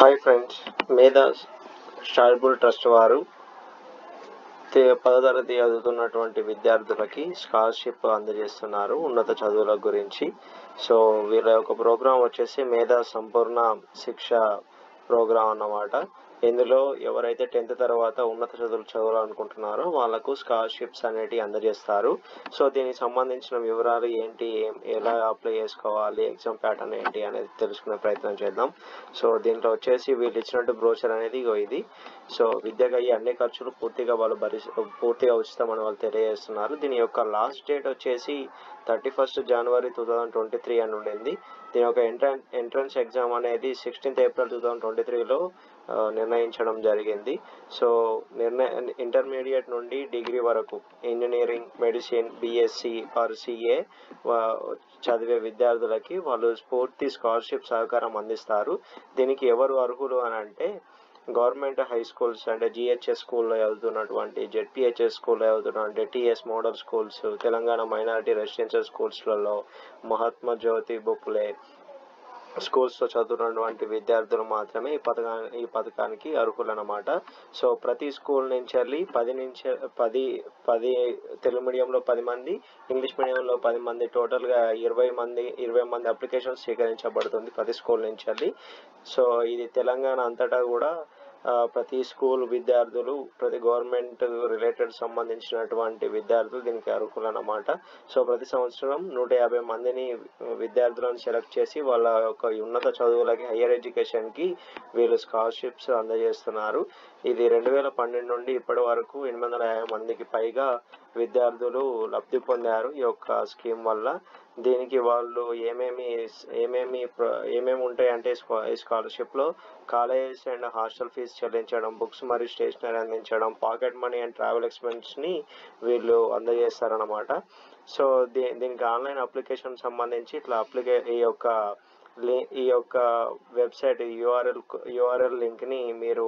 hi friends Medhas charitable trust వారు తే- పదో తరగతి చదువుతున్నటువంటి విద్యార్థులకి స్కాలర్షిప్ అందజేస్తున్నారు ఉన్నత చదువుల గురించి సో వీళ్ళ యొక్క ప్రోగ్రాం వచ్చేసి మేధా సంపూర్ణ శిక్ష ప్రోగ్రాం అన్నమాట ఇందులో ఎవరైతే టెన్త్ తర్వాత ఉన్నత చదువులు చదవాలనుకుంటున్నారో వాళ్ళకు స్కాలర్షిప్స్ అనేటివి అందజేస్తారు సో దీనికి సంబంధించిన వివరాలు ఏంటి ఏం- ఎలా అప్లై చేసుకోవాలి ఎగ్జామ్ ప్యాటర్న్ ఏంటి అనేది తెలుసుకునే ప్రయత్నం చేద్దాం సో దీంట్లో వచ్చేసి వీళ్ళు ఇచ్చినట్టు బ్రోచర్ అనేది ఇగో ఇది సో విద్యకు అయ్యే అన్ని ఖర్చులు పూర్తిగా వాళ్ళు భరి పూర్తిగా ఉచితమని వాళ్ళు తెలియజేస్తున్నారు దీని యొక్క లాస్ట్ డేట్ వచ్చేసి thirty first January two thousand twenty three అని ఉండింది దీని యొక్క ఎంట్రన్ ఎంట్రన్స్ ఎగ్జామ్ అనేది sixteenth April two thousand twenty త్రీలో నిర్ణయించడం జరిగింది సో నిర్ణయ ఇంటర్మీడియట్ నుండి డిగ్రీ వరకు engineering medicine BSc or CA చదివే విద్యార్థులకి వాళ్ళు పూర్తి స్కాలర్షిప్ సహకారం అందిస్తారు దీనికి ఎవరు అర్హులు అని అంటే గవర్నమెంట్ హై స్కూల్స్ అంటే జిహెచ్ఎస్ స్కూల్లో చదువుతున్నటువంటి జెడ్పిహెచ్ఎస్ స్కూల్లో చదువుతున్నటువంటి TS model schools Telangana minority residential స్కూల్స్లలో మహాత్మా జ్యోతి బొప్పులే స్కూల్స్లో చదువుతున్నటువంటి విద్యార్థులు మాత్రమే ఈ పథకా ఈ పథకానికి అర్హులన్నమాట సో ప్రతి స్కూల్ నుంచి వెళ్ళి పది నుంచి పది పది తెలుగు మీడియంలో పది మంది ఇంగ్లీష్ మీడియంలో పది మంది టోటల్గా ఇరవై మంది ఇరవై మంది అప్లికేషన్ స్వీకరించబడుతుంది ప్రతి స్కూల్ నుంచి వెళ్ళి సో ఇది తెలంగాణ అంతటా కూడా ఆ, ప్రతి స్కూల్ విద్యార్థులు ప్రతి గవర్నమెంట్ రిలేటెడ్ సంబంధించినటువంటి విద్యార్థులు దీనికి అర్హులు అన్నమాట సో ప్రతి సంవత్సరం నూట యాభై మందిని విద్యార్థులను సెలెక్ట్ చేసి వాళ్ళ యొక్క ఉన్నత చదువులకి హయ్యర్ ఎడ్యుకేషన్కి వీళ్ళు స్కాలర్షిప్స్ అందజేస్తున్నారు ఇది రెండు వేల పన్నెండు నుండి ఇప్పటి వరకు ఎనిమిది వందల యాభై మందికి పైగా విద్యార్థులు లబ్ధి పొందారు ఈ యొక్క స్కీమ్ వల్ల దీనికి వాళ్ళు ఏమేమి ఏమేమి ప్ర- ఏమేమి ఉంటాయంటే స్కా- ఈ స్కాలర్షిప్లో కాలేజెస్ అండ్ హాస్టల్ ఫీజు చెల్లించడం బుక్స్ మరియు స్టేషనరీ అందించడం పాకెట్ మనీ అండ్ ట్రావెల్ ఎక్స్పెన్స్ని వీళ్ళు అందజేస్తారనమాట సో దీ దీనికి ఆన్లైన్ అప్లికేషన్ సంబంధించి ఇట్లా అప్లికే ఈ యొక్క లి- ఈ యొక్క వెబ్సైట్ యూఆర్ఎల్ యూఆర్ఎల్ లింక్ని మీరు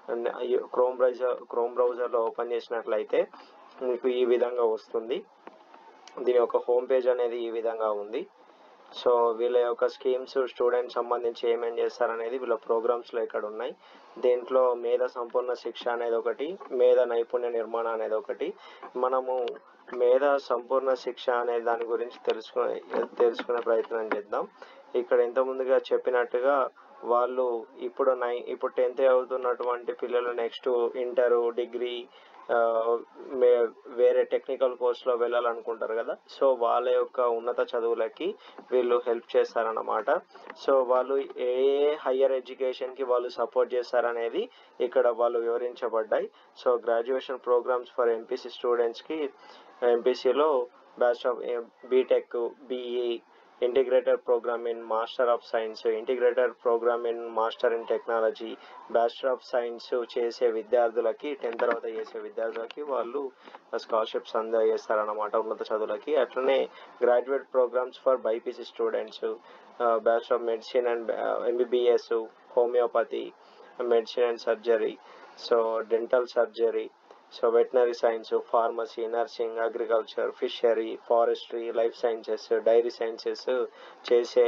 క్రోమ్ బ్రౌజర్ క్రోమ్ బ్రౌజర్లో ఓపెన్ చేసినట్లయితే మీకు ఈ విధంగా వస్తుంది దీని యొక్క హోమ్ పేజ్ అనేది ఈ విధంగా ఉంది సో వీళ్ళ యొక్క స్కీమ్స్ స్టూడెంట్ సంబంధించి ఏమేం చేస్తారనేది వీళ్ళ ప్రోగ్రామ్స్లో ఇక్కడ ఉన్నాయి దీంట్లో మేధ సంపూర్ణ శిక్ష అనేది ఒకటి మేధ నైపుణ్య నిర్మాణం అనేది ఒకటి మనము మేధ సంపూర్ణ శిక్ష అనే దాని గురించి తెలుసుకునే తెలుసుకునే ప్రయత్నం చేద్దాం ఇక్కడ ఇంత ముందుగా చెప్పినట్టుగా వాళ్ళు ఇప్పుడు నై ఇప్పుడు టెన్త్ చదువుతున్నటువంటి పిల్లలు నెక్స్ట్ ఇంటర్ డిగ్రీ ఆ, మే- వేరే టెక్నికల్ కోర్స్లో వెళ్ళాలనుకుంటారు కదా సో వాళ్ళ యొక్క ఉన్నత చదువులకి వీళ్ళు హెల్ప్ చేస్తారన్నమాట సో వాళ్ళు ఏ హయ్యర్ ఎడ్యుకేషన్కి వాళ్ళు సపోర్ట్ చేస్తారనేది ఇక్కడ వాళ్ళు వివరించబడ్డాయి so graduation programs for MPC స్టూడెంట్స్కి ఎంపీసీలో batch of BTech BE integrated program in master of science integrated program in master in technology bachelor of science చేసే విద్యార్థులకి టెన్త్ తర్వాత చేసే విద్యార్థులకి వాళ్ళు స్కాలర్షిప్స్ అందజేస్తారన్నమాట ఉన్నత చదువులకి అట్లనే graduate programs for BiPC students bachelor of medicine and MBBS homeopathy medicine and surgery so dental surgery so veterinary science pharmacy nursing agriculture fishery forestry life sciences dairy sciences చేసే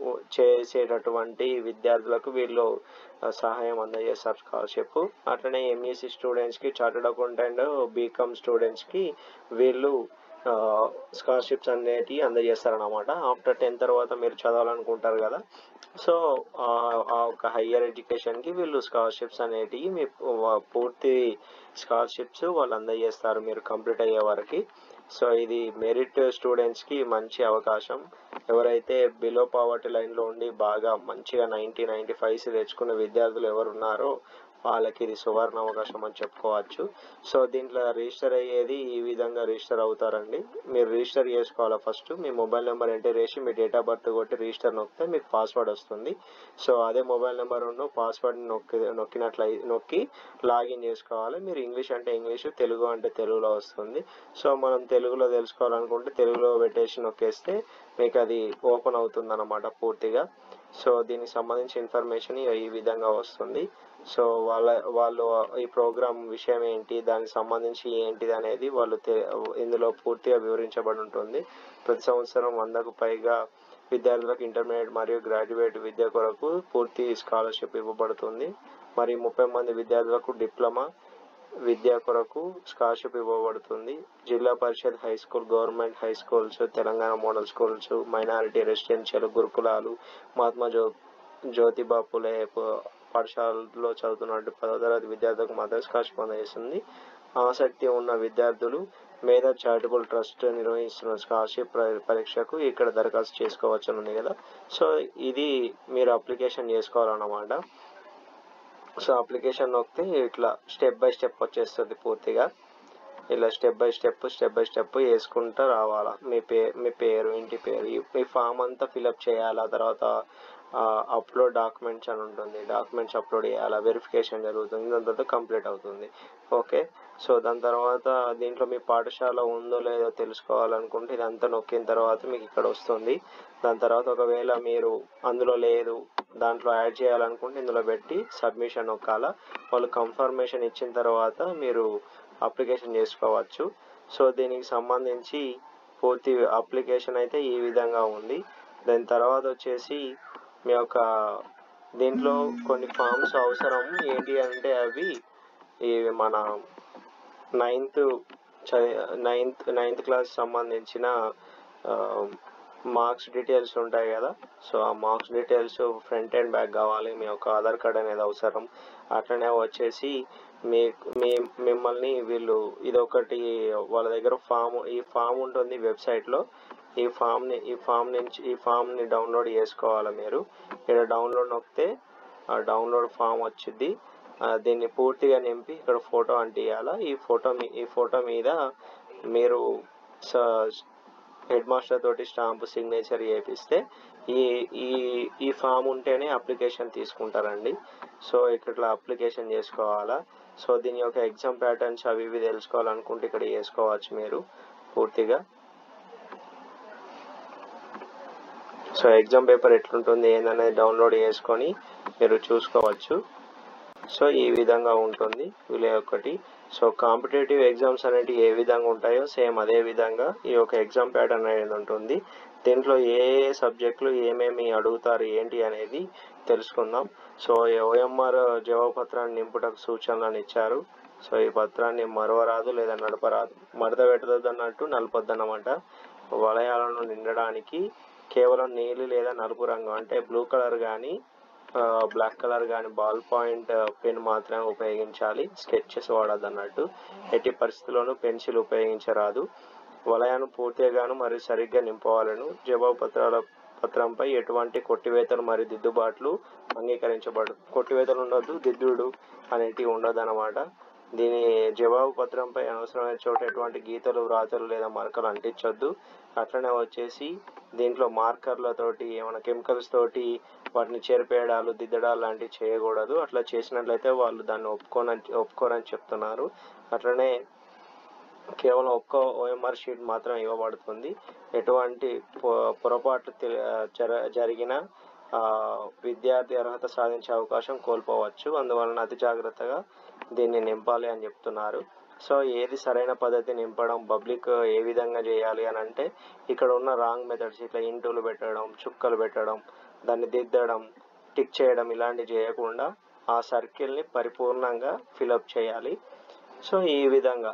చేసేటటువంటి విద్యార్థులకు వీళ్ళు ఆ, సహాయం అందజేస్తారు స్కాలర్షిప్ అట్లనే ఎంఈసీ స్టూడెంట్స్కి chartered accountant BCom స్టూడెంట్స్కి వీళ్ళు స్కాలర్షిప్స్ అనేటివి అందజేస్తారన్నమాట ఆఫ్టర్ టెన్త్ తర్వాత మీరు చదవాలనుకుంటారు కదా సో ఆ ఆ ఒక హయ్యర్ ఎడ్యుకేషన్కి వీళ్ళు స్కాలర్షిప్స్ అనేటివి మీ పూ- పూర్తి స్కాలర్షిప్స్ వాళ్ళు అందజేస్తారు మీరు కంప్లీట్ అయ్యే వరకు సో ఇది మెరిట్ స్టూడెంట్స్కి మంచి అవకాశం ఎవరైతే బిలో పావర్టీ లైన్లో ఉండి బాగా మంచిగా నైంటీ నైంటీ ఫైవ్స్ తెచ్చుకున్న విద్యార్థులు ఎవరు ఉన్నారో వాళ్ళకి ఇది సువర్ణ అవకాశం అని చెప్పుకోవచ్చు సో దీంట్లో రిజిస్టర్ అయ్యేది ఈ విధంగా రిజిస్టర్ అవుతారండి మీరు రిజిస్టర్ చేసుకోవాలి ఫస్ట్ మీ మొబైల్ నెంబర్ ఎంటర్ చేసి మీ డేట్ ఆఫ్ బర్త్ కొట్టి రిజిస్టర్ నొక్కితే మీకు పాస్వర్డ్ వస్తుంది సో అదే మొబైల్ నెంబర్ ఉన్న పాస్వర్డ్ నొక్కి నొక్కినట్లయి నొక్కి లాగిన్ చేసుకోవాలి మీరు ఇంగ్లీష్ అంటే ఇంగ్లీష్ తెలుగు అంటే తెలుగులో వస్తుంది సో మనం తెలుగులో తెలుసుకోవాలనుకుంటే తెలుగులో పెట్టేసి నొక్కేస్తే మీకు అది ఓపెన్ అవుతుంది అన్నమాట పూర్తిగా సో దీనికి సంబంధించి ఇన్ఫర్మేషన్ ఈ విధంగా వస్తుంది సో వాళ్ళ వాళ్ళు ఈ ప్రోగ్రామ్ విషయం ఏంటి దానికి సంబంధించి ఏంటిది అనేది వాళ్ళు తె- ఇందులో పూర్తిగా వివరించబడి ఉంటుంది ప్రతి సంవత్సరం వందకు పైగా విద్యార్థులకు ఇంటర్మీడియట్ మరియు గ్రాడ్యుయేట్ విద్య కొరకు పూర్తి స్కాలర్షిప్ ఇవ్వబడుతుంది మరియు ముప్పై మంది విద్యార్థులకు డిప్లొమా విద్య కొరకు స్కాలర్షిప్ ఇవ్వబడుతుంది Zilla Parishad high school government high schools Telangana model schools minority residential గురుకులాలు మహాత్మా జ్యో జ్యోతిబా పులే ప- పాఠశాలలో చదువుతున్న పదో తరగతి విద్యార్థులకు మాత్రం స్కాలర్షిప్ అందజేస్తుంది ఆసక్తి ఉన్న విద్యార్థులు మేధా చారిటబుల్ ట్రస్ట్ నిర్వహిస్తున్న స్కాలర్షిప్ ప- పరీక్షకు ఇక్కడ దరఖాస్తు చేసుకోవచ్చు ఉంది కదా సో ఇది మీరు అప్లికేషన్ చేసుకోవాలన్నమాట సో అప్లికేషన్ నొక్కితే ఇట్లా స్టెప్ బై స్టెప్ వచ్చేస్తుంది పూర్తిగా ఇలా step by step step by step వేసుకుంటూ రావాలా మీ పే మీ పేరు ఇంటి పేరు ఈ- మీ ఫామ్ అంతా ఫిలప్ చేయాలి ఆ తర్వాత అప్లోడ్ డాక్యుమెంట్స్ అని ఉంటుంది డాక్యుమెంట్స్ అప్లోడ్ చేయాలా వెరిఫికేషన్ జరుగుతుంది దాని తర్వాత కంప్లీట్ అవుతుంది ఓకే సో దాని తర్వాత దీంట్లో మీ పాఠశాల ఉందో లేదో తెలుసుకోవాలనుకుంటే ఇదంతా నొక్కిన తర్వాత మీకు ఇక్కడ వస్తుంది దాని తర్వాత ఒకవేళ మీరు అందులో లేదు దాంట్లో యాడ్ చేయాలనుకుంటే ఇందులో పెట్టి సబ్మిషన్ నొక్కాల వాళ్ళు కన్ఫర్మేషన్ ఇచ్చిన తర్వాత మీరు అప్లికేషన్ చేసుకోవచ్చు సో దీనికి సంబంధించి పూర్తి అప్లికేషన్ అయితే ఈ విధంగా ఉంది దాని తర్వాత వచ్చేసి మీ యొక్క దీంట్లో కొన్ని ఫామ్స్ అవసరం ఏంటి అంటే అవి ఇవి మన నైన్త్ నైన్త్ నైన్త్ క్లాస్ సంబంధించిన మార్క్స్ డీటెయిల్స్ ఉంటాయి కదా సో ఆ marks details front and back కావాలి మీ యొక్క ఆధార్ కార్డ్ అనేది అవసరం అట్లనే వచ్చేసి మీ మీ మిమ్మల్ని వీళ్ళు ఇదొకటి వాళ్ళ దగ్గర ఫామ్ ఈ ఫామ్ ఉంటుంది వెబ్సైట్లో ఈ ఫామ్ని ఈ ఫామ్ నుంచి ఈ ఫామ్ని డౌన్లోడ్ చేసుకోవాలి మీరు ఇక్కడ డౌన్లోడ్ నొక్కితే ఆ డౌన్లోడ్ ఫామ్ వచ్చింది దీన్ని పూర్తిగా నింపి ఇక్కడ ఫోటో అంటియాల ఈ ఫోటో మీ ఈ ఫోటో మీద మీరు హెడ్ మాస్టర్ తోటి స్టాంప్ సిగ్నేచర్ చేపిస్తే ఈ ఈ ఈ ఫామ్ ఉంటేనే అప్లికేషన్ తీసుకుంటారండి సో ఇక్కడ అప్లికేషన్ చేసుకోవాలా సో దీని యొక్క ఎగ్జామ్ ప్యాటర్న్స్ అవి ఇవి తెలుసుకోవాలనుకుంటే ఇక్కడ చేసుకోవచ్చు మీరు పూర్తిగా సో ఎగ్జామ్ పేపర్ ఎట్లుంటుంది ఏందనేది డౌన్లోడ్ చేసుకొని మీరు చూసుకోవచ్చు సో ఈ విధంగా ఉంటుంది వీళ్ళ ఒకటి సో కాంపిటేటివ్ ఎగ్జామ్స్ అనేవి ఏ విధంగా ఉంటాయో సేమ్ అదే విధంగా ఈ యొక్క ఎగ్జామ్ ప్యాటర్న్ అనేది ఉంటుంది దీంట్లో ఏ ఏ సబ్జెక్టులు ఏమేమి అడుగుతారు ఏంటి అనేది తెలుసుకుందాం సో ఓఎంఆర్ జవాబు పత్రాన్ని నింపుటకు సూచనలను ఇచ్చారు సో ఈ పత్రాన్ని మరవరాదు లేదా నడపరాదు మడత పెట్టదు అన్నట్టు నలపొద్దన్నమాట వలయాలను నిండడానికి కేవలం నీలి లేదా నలుపు రంగు అంటే బ్లూ కలర్ కానీ బ్లాక్ కలర్ కానీ బాల్ పాయింట్ పెన్ మాత్రమే ఉపయోగించాలి స్కెచెస్ వాడద్దు అన్నట్టు ఎట్టి పరిస్థితుల్లోనూ పెన్సిల్ ఉపయోగించరాదు వలయాన్ని పూర్తిగాను మరియు సరిగ్గా నింపవాలను జవాబు పత్రాల పత్రంపై ఎటువంటి కొట్టివేతలు మరియు దిద్దుబాట్లు అంగీకరించబడు కొట్టివేతలు ఉండొద్దు దిద్దుడు అనేటివి ఉండదు అనమాట దీని జవాబు పత్రంపై అనవసరమైన చోట ఎటువంటి గీతలు వ్రాతలు లేదా మార్కలు అంటించొద్దు అట్లనే వచ్చేసి దీంట్లో మార్కర్లతోటి ఏమైనా కెమికల్స్ తోటి వాటిని చేరిపేయడాలు దిద్దడాలు లాంటివి చేయకూడదు అట్లా చేసినట్లయితే వాళ్ళు దాన్ని ఒప్పుకోనని ఒప్పుకోరని చెప్తున్నారు అట్లనే కేవలం ఒక్క ఓఎంఆర్ షీట్ మాత్రం ఇవ్వబడుతుంది ఎటువంటి పొ- పొరపాట్లు తె- జర- జరిగిన ఆ, విద్యార్థి అర్హత సాధించే అవకాశం కోల్పోవచ్చు అందువలన అతి జాగ్రత్తగా దీన్ని నింపాలి అని చెప్తున్నారు సో ఏది సరైన పద్ధతి నింపడం పబ్లిక్ ఏ విధంగా చేయాలి అని అంటే ఇక్కడ ఉన్న రాంగ్ మెథడ్స్ ఇట్లా ఇంటూలు పెట్టడం చుక్కలు పెట్టడం దాన్ని దిద్దడం టిక్ చేయడం ఇలాంటివి చేయకుండా ఆ సర్కిల్ని పరిపూర్ణంగా ఫిలప్ చేయాలి సో ఈ విధంగా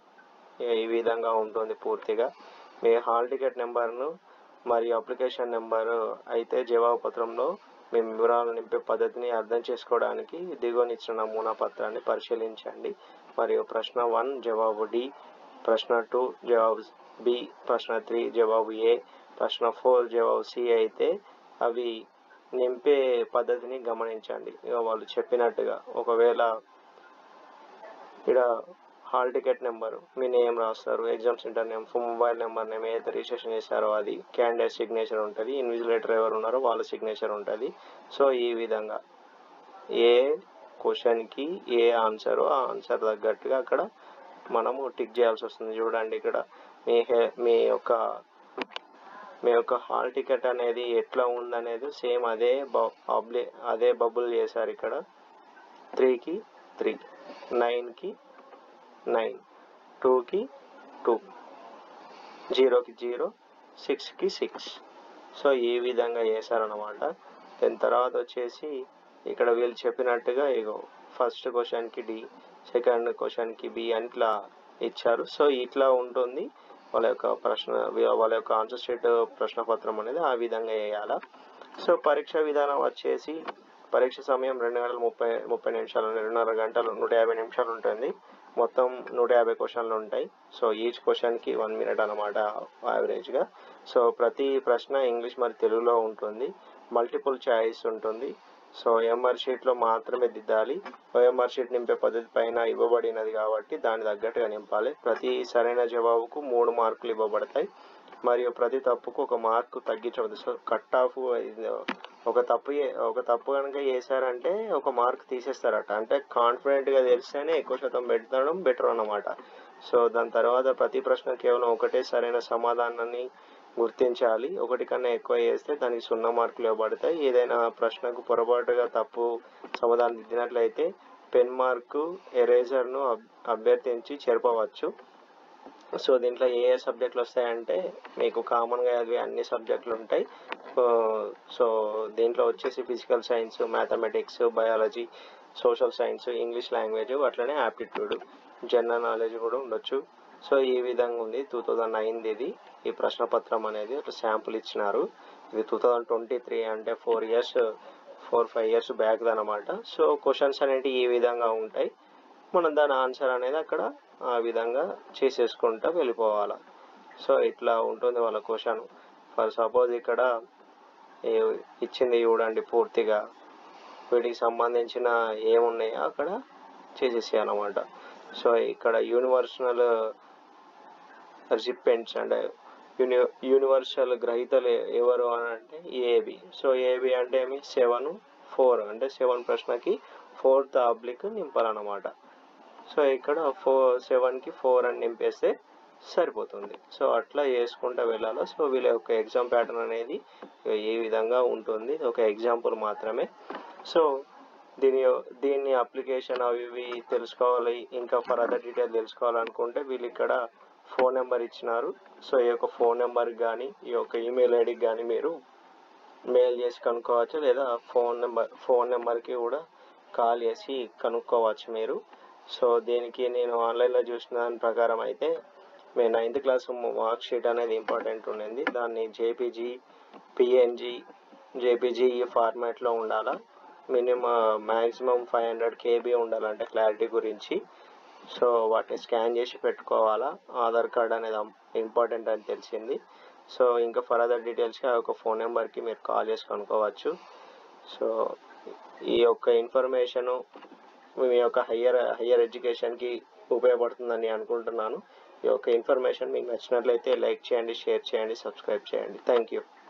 ఈ విధంగా ఉంటుంది పూర్తిగా మీ హాల్ టికెట్ నెంబర్ను మరియు అప్లికేషన్ నెంబర్ అయితే జవాబు పత్రంలో మీ వివరాలు నింపే పద్ధతిని అర్థం చేసుకోవడానికి దిగువనిచ్చిన నమూనా పత్రాన్ని పరిశీలించండి మరియు ప్రశ్న వన్ జవాబు డి ప్రశ్న టూ జవాబు బి ప్రశ్న త్రీ జవాబు ఏ ప్రశ్న ఫోర్ జవాబు సి అయితే అవి నింపే పద్ధతిని గమనించండి ఇక వాళ్ళు చెప్పినట్టుగా ఒకవేళ ఇక్కడ హాల్ టికెట్ నెంబర్ మీ నేమ్ రాస్తారు exam centre name mobile number name ఏదైతే రిజిస్ట్రేషన్ చేశారో అది క్యాండిడేట్ సిగ్నేచర్ ఉంటుంది ఇన్విజిలేటర్ ఎవరు ఉన్నారో వాళ్ళ సిగ్నేచర్ ఉంటుంది సో ఈ విధంగా ఏ క్వశ్చన్కి ఏ ఆన్సర్ ఆ ఆన్సర్ తగ్గట్టుగా అక్కడ మనము టిక్ చేయాల్సి వస్తుంది చూడండి ఇక్కడ మీ హె- మీ యొక్క మీ యొక్క హాల్ టికెట్ అనేది ఎట్లా ఉందనేది సేమ్ అదే బబ్లీ అదే బబుల్ చేశారు ఇక్కడ త్రీకి త్రీ నైన్కి నైన్ టూకి టూ జీరోకి జీరో సిక్స్కి సిక్స్ సో ఈ విధంగా చేశారనమాట దాని తర్వాత వచ్చేసి ఇక్కడ వీళ్ళు చెప్పినట్టుగా ఇగో ఫస్ట్ క్వశ్చన్కి డి సెకండ్ క్వశ్చన్కి బి అని ఇట్లా ఇచ్చారు సో ఇట్లా ఉంటుంది వాళ్ళ యొక్క ప్రశ్న వాళ్ళ యొక్క ఆన్సర్ షీట్ ప్రశ్న పత్రం అనేది ఆ విధంగా వేయాలా సో పరీక్ష విధానం వచ్చేసి పరీక్ష సమయం రెండు గంటల ముప్పై ముప్పై నిమిషాలు రెండున్నర గంటలు నూట యాభై నిమిషాలు ఉంటుంది మొత్తం నూట యాభై క్వశ్చన్లు ఉంటాయి సో ఈచ్ క్వశ్చన్కి వన్ మినిట్ అనమాట యావరేజ్గా సో ప్రతి ప్రశ్న ఇంగ్లీష్ మరి తెలుగులో ఉంటుంది మల్టిపుల్ చాయిస్ ఉంటుంది సో ఎంఆర్ షీట్లో మాత్రమే దిద్దాలి ఓఎంఆర్ షీట్ నింపే పద్ధతి పైన ఇవ్వబడినది కాబట్టి దాని తగ్గట్టుగా నింపాలి ప్రతి సరైన జవాబుకు మూడు మార్కులు ఇవ్వబడతాయి మరియు ప్రతి తప్పుకు ఒక మార్కు తగ్గించవద్దు సో కట్ ఆఫ్ ఒక తప్పు చే- ఒక తప్పు కనుక చేశారంటే ఒక మార్క్ తీసేస్తారట అంటే కాన్ఫిడెంట్గా తెలిస్తేనే ఎక్కువ శాతం పెట్టడం బెటర్ అన్నమాట సో దాని తర్వాత ప్రతి ప్రశ్న కేవలం ఒకటే సరైన సమాధానాన్ని గుర్తించాలి ఒకటి కన్నా ఎక్కువ చేస్తే దానికి సున్నా మార్కులు ఇవ్వబడతాయి ఏదైనా ప్రశ్నకు పొరపాటుగా తప్పు సమాధానం దిద్దినట్లయితే పెన్ మార్కు ఎరేజర్ను అబ్- అభ్యర్థించి చేర్పవచ్చు సో దీంట్లో ఏ ఏ సబ్జెక్టులు వస్తాయంటే మీకు కామన్గా చదివే అన్ని సబ్జెక్టులు ఉంటాయి ఆ, సో దీంట్లో వచ్చేసి physical science mathematics biology social science English language అట్లనే యాప్టిట్యూడ్ జనరల్ నాలెడ్జ్ కూడా ఉండొచ్చు సో ఈ విధంగా ఉంది టూ థౌజండ్ నైన్ది ఇది ఈ ప్రశ్నపత్రం అనేది ఒక శాంపుల్ ఇచ్చినారు ఇది టూ థౌజండ్ ట్వంటీ త్రీ అంటే four years four five years back అనమాట సో క్వశ్చన్స్ అనేవి ఈ విధంగా ఉంటాయి మనం దాని ఆన్సర్ అనేది అక్కడ ఆ విధంగా చేసేసుకుంటా వెళ్ళిపోవాలి సో ఇట్లా ఉంటుంది వాళ్ళ క్వశ్చన్ ఫర్ సపోజ్ ఇక్కడ ఏ- ఇచ్చింది చూడండి పూర్తిగా వీటికి సంబంధించిన ఏమున్నాయో అక్కడ చేసేసి అనమాట సో ఇక్కడ యూనివర్సల్ రిసిపెంట్స్ అంటే యూని యూనివర్సల్ గ్రహీతలు ఎ- ఎవరు అని అంటే ఏబి సో ఏబి అంటే ఏమి సెవెన్ ఫోర్ అంటే సెవెన్ ప్రశ్నకి ఫోర్త్ అబ్లిక్ నింపాలన్నమాట సో ఇక్కడ ఫోర్ సెవెన్కి ఫోర్ అని నింపేస్తే సరిపోతుంది సో అట్లా చేసుకుంటూ వెళ్ళాలి సో వీళ్ళ యొక్క ఎగ్జామ్ ప్యాటర్న్ అనేది ఈ విధంగా ఉంటుంది ఇది ఒక ఎగ్జాంపుల్ మాత్రమే సో దీని దీన్ని అప్లికేషన్ అవి ఇవి తెలుసుకోవాలి ఇంకా ఫర్దర్ డీటెయిల్ తెలుసుకోవాలనుకుంటే వీళ్ళు ఇక్కడ ఫోన్ నెంబర్ ఇచ్చినారు సో ఈ యొక్క ఫోన్ నెంబర్కి కానీ ఈ యొక్క ఈమెయిల్ ఐడికి కానీ మీరు మెయిల్ చేసి కనుక్కోవచ్చు లేదా ఫోన్ నెంబర్ ఫోన్ నెంబర్కి కూడా కాల్ చేసి కనుక్కోవచ్చు మీరు సో దీనికి నేను ఆన్లైన్లో చూసిన దాని ప్రకారం అయితే మీ నైన్త్ క్లాస్ మార్క్ షీట్ అనేది ఇంపార్టెంట్ ఉండింది దాన్ని జేపీజీ పిఎన్జి జేపీజీ ఈ ఫార్మాట్లో ఉండాలా minimum maximum five hundred KB ఉండాలంటే క్లారిటీ గురించి సో వాటిని స్కాన్ చేసి పెట్టుకోవాలా ఆధార్ కార్డ్ అనేది ఇంపార్టెంట్ అని తెలిసింది సో ఇంకా ఫర్దర్ డీటెయిల్స్కి ఆ యొక్క ఫోన్ నెంబర్కి మీరు కాల్ చేసి కనుక్కోవచ్చు సో ఈ యొక్క ఇన్ఫర్మేషను మీ యొక్క హయ్యర్ హయ్యర్ ఎడ్యుకేషన్కి ఉపయోగపడుతుందని అనుకుంటున్నాను ఈ యొక్క ఇన్ఫర్మేషన్ మీకు నచ్చినట్లయితే లైక్ చేయండి షేర్ చేయండి సబ్స్క్రైబ్ చేయండి థ్యాంక్ యూ